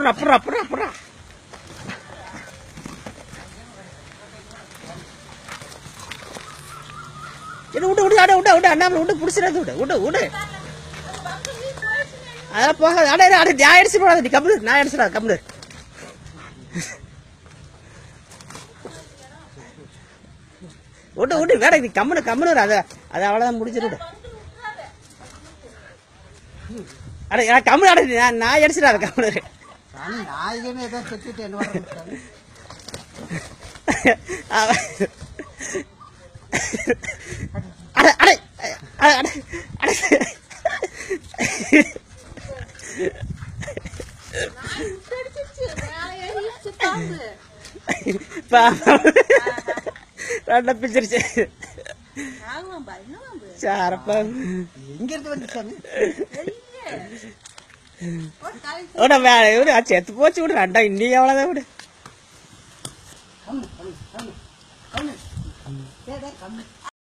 புறா புறா புறா புறா என்ன விடு விடு அட விடு விடு அண்ணாமலை விடு பிடிச்சிடாது விடு விடு விடு அதெல்லாம் போக அட இரு, அட நான் அடிச்சு போடாத நீ கம்முனு நான் அடிச்சிடாத கம்முனு விட்டு விட்டு வேட நீ கம்முனு கம்முனு இரு, அதை அதை அவ்வளோதான் முடிச்சிடு அட நான் கம்முனு அட நான் நான் அடிச்சிடாத கம்முனு இரு. சாமி நாயகமே ஏதோ செத்துட்டு என்ன பண்ணுறாங்க அவ- அட அட அட அட அட ரெண்ட பிச்சிருச்சு சாரப்பா எங்கேருந்து வந்துச்சாங்க விட வேற விடு அது செத்து போச்சு விடு ரெண்டா இன்னி எவ்வளோதான் விடு கம்மு கம்மு கம்மு கம்மு ஏடா கம்மு